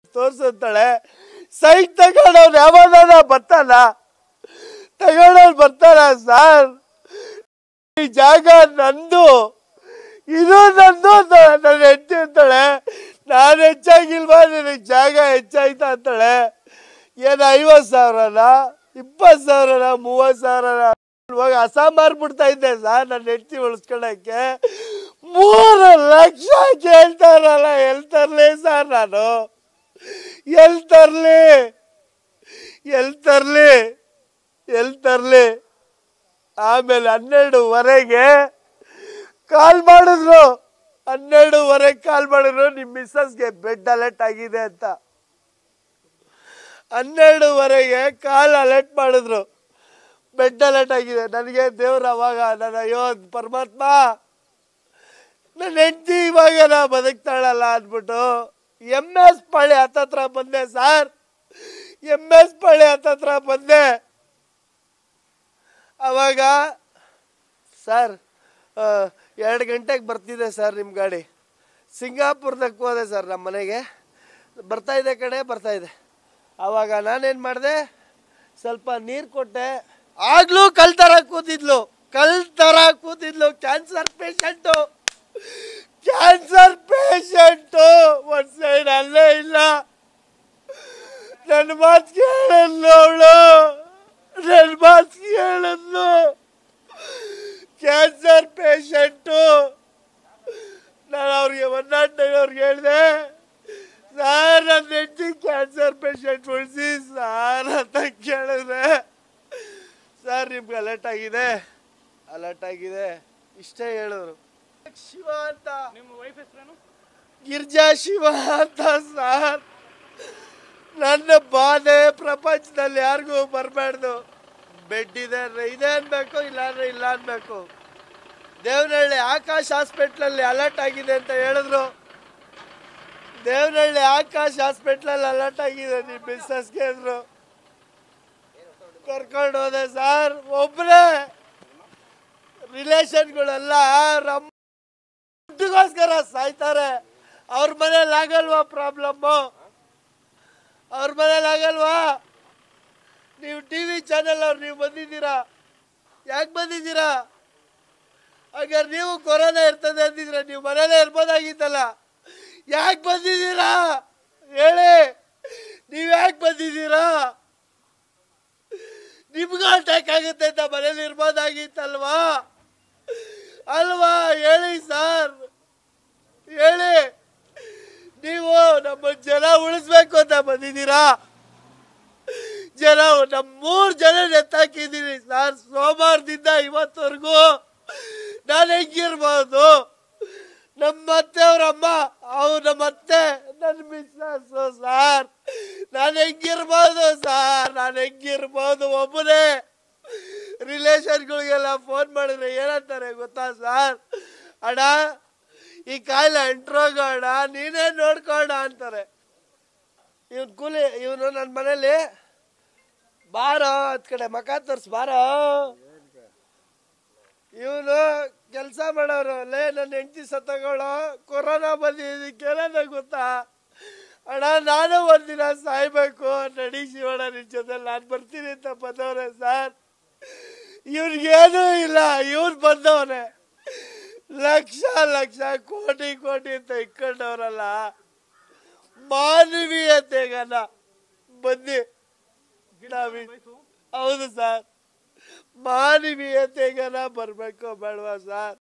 ತೋರ್ಸಂತಾಳೆ site ತಗೊಂಡವ್ನು ಯಾವನ ಬರ್ತಾನ ತಗೊಂಡವ್ನು ಬರ್ತಾನ ಸರ್ ಈ ಜಾಗ ನಂದು ಇದು ನಂದು ಅಂತ ನನ್ನ ಹೆಂಡತಿ ಅಂತಾಳೆ ನಾನು ಹೆಚ್ಚಾಗಿಲ್ವಾ ನಿನಗೆ ಜಾಗ ಹೆಚ್ಚಾಯ್ತಾ ಅಂತಾಳೆ ಏನು ಐವತ್ತು ಸಾವಿರನ ಇಪ್ಪತ್ತು ಸಾವಿರನ ಮೂವತ್ತು ಸಾವಿರನ ಇವಾಗ ಹಸ ಮಾರ್ಬಿಡ್ತಾ ಇದ್ದೆ ಸರ್ ನನ್ನ ಹೆಂಡತಿ ಉಳಿಸ್ಕೊಳಕ್ಕೆ ಮೂರು ಲಕ್ಷ ಕೇಳ್ತಾರಲ್ಲ ಎಲ್ಲಿ ತರಲಿ ಸರ್ ನಾನು ಎಲ್ಲಿ ತರಲಿ ಎಲ್ಲಿ ತರಲಿ ಎಲ್ಲಿ ತರಲಿ ಆಮೇಲೆ ಹನ್ನೆರಡುವರೆಗೆ ಕಾಲ್ ಮಾಡಿದ್ರು ಹನ್ನೆರಡುವರೆಗೆ ಕಾಲ್ ಮಾಡಿದ್ರು ನಿಮ್ಮ ಮಿಸ್ಸಸ್ಗೆ ಬೆಡ್ ಅಲರ್ಟ್ ಆಗಿದೆ ಅಂತ ಹನ್ನೆರಡುವರೆಗೆ ಕಾಲ್ ಅಲರ್ಟ್ ಮಾಡಿದ್ರು ಬೆಡ್ ಅಲರ್ಟ್ ಆಗಿದೆ ನನಗೆ ದೇವ್ರ ಅವಾಗ ನನ್ನ ಅಯ್ಯೋ ಪರಮಾತ್ಮ ನನ್ನ ಹೆಂಡತಿ ಇವಾಗ ನಾ ಬದುಕ್ತಾಳಲ್ಲ ಅಂದ್ಬಿಟ್ಟು ಎಮ್ ಎಸ್ ಪಳ್ಳಿ ಹತ್ತತ್ರ ಬಂದೆ ಸರ್ ಎಮ್ ಎಸ್ ಪಳ್ಳಿ ಹತ್ತತ್ರ ಬಂದೆ ಅವಾಗ ಸರ್ ಎರಡು ಗಂಟೆಗೆ ಬರ್ತಿದೆ ಸರ್ ನಿಮ್ಮ ಗಾಡಿ ಸಿಂಗಾಪುರ್ದಾಗ ಹೋದೆ ಸರ್ ನಮ್ಮ ಮನೆಗೆ ಬರ್ತಾ ಇದೆ ಕಡೆ ಬರ್ತಾ ಇದೆ ಆವಾಗ ನಾನೇನು ಮಾಡಿದೆ ಸ್ವಲ್ಪ ನೀರು ಕೊಟ್ಟೆ ಆಗ್ಲೂ ಕಲ್ ಥರ ಕೂತಿದ್ಲು ಕಲ್ ಥರ ಕೂತಿದ್ಲು ಕ್ಯಾನ್ಸರ್ ಪೇಷಂಟು ಕ್ಯಾನ್ಸರ್ ಪೇಷಂಟು ಒಂದು ಸೈಡ್ ಅಲ್ಲೇ ಇಲ್ಲ ನನ್ನ ಮಾತು ಕೇಳಲ್ಲ ಅವಳು ನನ್ನ ಮಾತು ಕೇಳಲ್ಲ ಕ್ಯಾನ್ಸರ್ ಪೇಷಂಟು ನಾನು ಅವ್ರಿಗೆ ಒನ್ ನಾಟ್ ನೈನ್ ಅವ್ರಿಗೆ ಹೇಳಿದೆ ಸರ್ ನನ್ನ ಹೆಂಡತಿ ಕ್ಯಾನ್ಸರ್ ಪೇಷಂಟ್ ಉಳಿಸಿ ಸರ್ ಅಂತ ಕೇಳಿದ್ರೆ ಸರ್ ನಿಮ್ಗೆ ಅಲರ್ಟ್ ಆಗಿದೆ ಅಲರ್ಟ್ ಆಗಿದೆ ಇಷ್ಟೇ ಹೇಳಿದ್ರು ಶಿವ ಅಂತ ನಿಮ್ಮ ವೈಫ್ ಹೆಸರೇನು ಗಿರ್ಜಾ ಶಿವ ಅಂತ ಸರ್ ನನ್ನ ಬಾಧೆ ಪ್ರಪಂಚದಲ್ಲಿ ಯಾರಿಗೂ ಬರಬಾರ್ದು ಬೆಡ್ ಇದೆ ಅಂದ್ರೆ ಇದೆ ಅನ್ಬೇಕು ಇಲ್ಲ ಅಂದ್ರೆ ಇಲ್ಲ ಅನ್ಬೇಕು ದೇವನಹಳ್ಳಿ ಆಕಾಶ್ ಹಾಸ್ಪಿಟ್ಲಲ್ಲಿ ಅಲರ್ಟ್ ಆಗಿದೆ ಅಂತ ಹೇಳಿದ್ರು ದೇವನಹಳ್ಳಿ ಆಕಾಶ್ ಹಾಸ್ಪಿಟ್ಲಲ್ಲಿ ಅಲರ್ಟ್ ಆಗಿದೆ ನಿಮ್ಮ ಬಿಸ್ನೆಸ್ಗೆ ಅಂದ್ರು ಕರ್ಕೊಂಡು ಹೋದೆ ಸರ್ ಒಬ್ಬರೇ ರಿಲೇಷನ್ಗಳೆಲ್ಲ ರಮ್ ದುಡ್ಡಿಗೋಸ್ಕರ ಸಾಯ್ತಾರೆ ಅವ್ರ ಮನೇಲಿ ಆಗಲ್ವಾ ಪ್ರಾಬ್ಲಮ್ಮು ಅವ್ರ ಮನೇಲಿ ಆಗಲ್ವಾ ನೀವು ಟಿ ವಿ ಚಾನೆಲ್ ಅವ್ರು ನೀವು ಬಂದಿದ್ದೀರಾ ಯಾಕೆ ಬಂದಿದ್ದೀರಾ ಹಾಗಾದ್ರೆ ನೀವು ಕೊರೋನಾ ಇರ್ತದೆ ಅಂದಿದ್ರೆ ನೀವು ಮನೇಲೇ ಇರ್ಬೋದಾಗಿತ್ತಲ್ಲ ಯಾಕೆ ಬಂದಿದ್ದೀರಾ ಹೇಳಿ ನೀವು ಯಾಕೆ ಬಂದಿದ್ದೀರಾ ನಿಮ್ಗೂ ಅಟ್ಯಾಕ್ ಆಗುತ್ತೆ ಅಂತ ಮನೇಲಿ ಇರ್ಬೋದಾಗಿತ್ತಲ್ವಾ ಅಲ್ವಾ ಹೇಳಿ ಸರ್ ಹೇಳಿ ನೀವು ನಮ್ಮ ಜನ ಉಳಿಸ್ಬೇಕು ಅಂತ ಬಂದಿದ್ದೀರಾ ಜನ ನಮ್ಮ ಮೂರು ಜನ ಎತ್ತಾಕಿದ್ದೀನಿ ಸರ್ ಸೋಮವಾರದಿಂದ ಇವತ್ತವರೆಗೂ ನಾನು ಹೆಂಗಿರ್ಬೋದು ನಮ್ಮ ಅತ್ತೆ ಅವ್ರಮ್ಮ ಅವ್ರು ನಮ್ಮ ಅತ್ತೆ ನನ್ನ ಮಿಸ್ಸಸ್ಸು ಸಾರ್ ನಾನು ಹೆಂಗಿರ್ಬೋದು ಸಾರ್ ನಾನು ಹೆಂಗಿರ್ಬೋದು ಒಬ್ಬನೇ ರಿಲೇಷನ್ಗಳಿಗೆಲ್ಲ ಫೋನ್ ಮಾಡಿದ್ರೆ ಏನಂತಾರೆ ಗೊತ್ತಾ ಸರ್ ಅಣ್ಣ ಈ ಕಾಯಿಲೆ ಅಂಟ್ರೋಗೋಣ ನೀನೇ ನೋಡ್ಕೋಣ ಅಂತಾರೆ ಇವನ್ ಕೂಲಿ ಇವನು ನನ್ನ ಮನೇಲಿ ಬಾರೋ ಅದ್ ಕಡೆ ಮಕ ತೋರ್ಸ್ ಬಾರೋ ಇವನು ಕೆಲಸ ಮಾಡೋರು ಲೇ ನನ್ನ ಹೆಂಡತಿ ಸತ್ತಗೋಳು ಕೊರೋನಾ ಬಂದಿದ್ದಕ್ಕೆ ಏನಂತ ಗೊತ್ತಾ ಅಣ್ಣ ನಾನು ಒಂದಿನ ಸಾಯ್ಬೇಕು ನಡಿ ಶಿವಣ್ಣ ನಿನ್ ಜೊತೆ ನಾನು ಬರ್ತೀನಿ ಅಂತ ಬಂದವ್ರೆ ಸರ್ ಇವ್ರಿಗೇನೂ ಇಲ್ಲ ಇವ್ರು ಬಂದವನೆ ಲಕ್ಷ ಲಕ್ಷ ಕೋಟಿ ಕೋಟಿ ಅಂತ ಇಟ್ಕೊಂಡವ್ರಲ್ಲ ಮಾನವೀಯತೆಗನ ಬಂದು ನಾವಿ ಹೌದು ಸರ್ ಮಾನವೀಯತೆಗನ ಬರಬೇಕು ಬೇಡವಾ ಸರ್